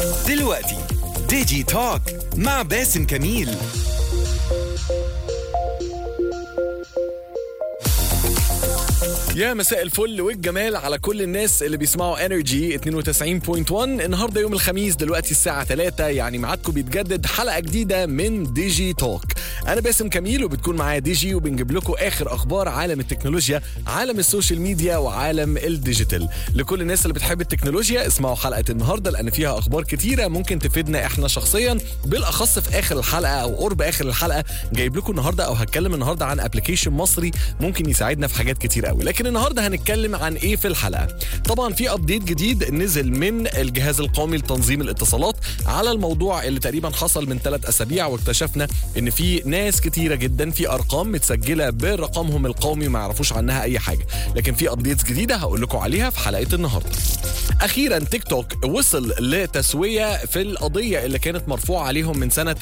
دلوقتي ديجي توك مع باسم كميل يا مساء الفل والجمال على كل الناس اللي بيسمعوا انرجي 92.1 النهارده يوم الخميس دلوقتي الساعة 3 يعني ميعادكم بيتجدد حلقة جديدة من ديجي توك انا باسم كميل وبتكون معايا ديجي وبنجيب لكم اخر اخبار عالم التكنولوجيا عالم السوشيال ميديا وعالم الديجيتال لكل الناس اللي بتحب التكنولوجيا اسمعوا حلقة النهارده لان فيها اخبار كتيرة ممكن تفيدنا احنا شخصيا بالاخص في اخر الحلقة او قرب اخر الحلقة جايب لكم النهارده او هتكلم النهارده عن ابلكيشن مصري ممكن يساعدنا في حاجات كتير قوي لكن النهارده هنتكلم عن ايه في الحلقه طبعا في ابديت جديد نزل من الجهاز القومي لتنظيم الاتصالات على الموضوع اللي تقريبا حصل من ثلاث اسابيع واكتشفنا ان في ناس كتيره جدا في ارقام متسجله برقمهم القومي ما يعرفوش عنها اي حاجه لكن في ابديتس جديده هقول لكم عليها في حلقه النهارده اخيرا تيك توك وصل لتسويه في القضيه اللي كانت مرفوعه عليهم من سنه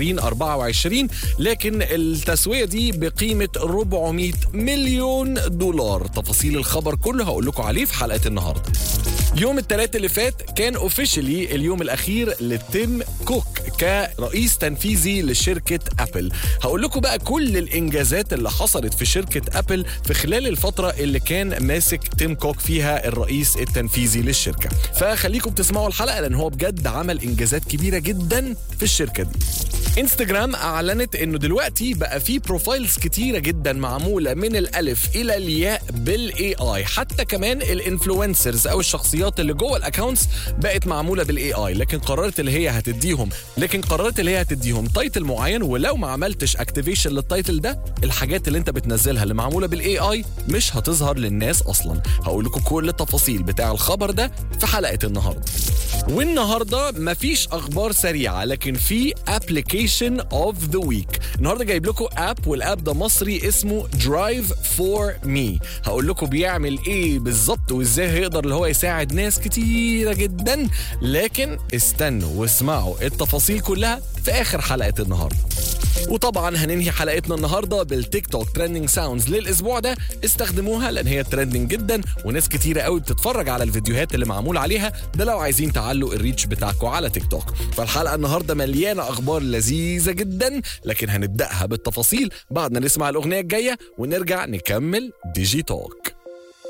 2024 لكن التسويه دي بقيمه 400 مليون دولار تفاصيل الخبر كله هقول لكم عليه في حلقه النهارده يوم الثلاث اللي فات كان اوفيشلي اليوم الاخير لتيم كوك كرئيس تنفيذي لشركه ابل هقول لكم بقى كل الانجازات اللي حصلت في شركه ابل في خلال الفتره اللي كان ماسك تيم كوك فيها الرئيس التنفيذي للشركه فخليكم تسمعوا الحلقه لان هو بجد عمل انجازات كبيره جدا في الشركه دي انستجرام اعلنت انه دلوقتي بقى في بروفايلز كتيره جدا معموله من الالف الى الياء بالاي اي حتى كمان الانفلونسرز او الشخصيات اللي جوه الاكونتس بقت معموله بالاي اي لكن قررت اللي هي هتديهم لكن قررت اللي هي هتديهم تايتل معين ولو ما عملتش اكتيفيشن للتايتل ده الحاجات اللي انت بتنزلها اللي معموله بالاي اي مش هتظهر للناس اصلا هقول لكم كل التفاصيل بتاع الخبر ده في حلقه النهارده والنهارده مفيش اخبار سريعه لكن في ابلكيشن اوف ذا ويك النهارده جايب لكم اب والاب ده مصري اسمه درايف فور مي هقول لكم بيعمل ايه بالظبط وازاي هيقدر اللي هو يساعد ناس كتيره جدا لكن استنوا واسمعوا التفاصيل كلها في اخر حلقه النهارده وطبعا هننهي حلقتنا النهارده بالتيك توك ترending ساوندز للاسبوع ده استخدموها لان هي ترندنج جدا وناس كتيره قوي بتتفرج على الفيديوهات اللي معمول عليها ده لو عايزين تعلوا الريتش بتاعكم على تيك توك فالحلقه النهارده مليانه اخبار لذيذه جدا لكن هنبداها بالتفاصيل بعد ما نسمع الاغنيه الجايه ونرجع نكمل ديجي توك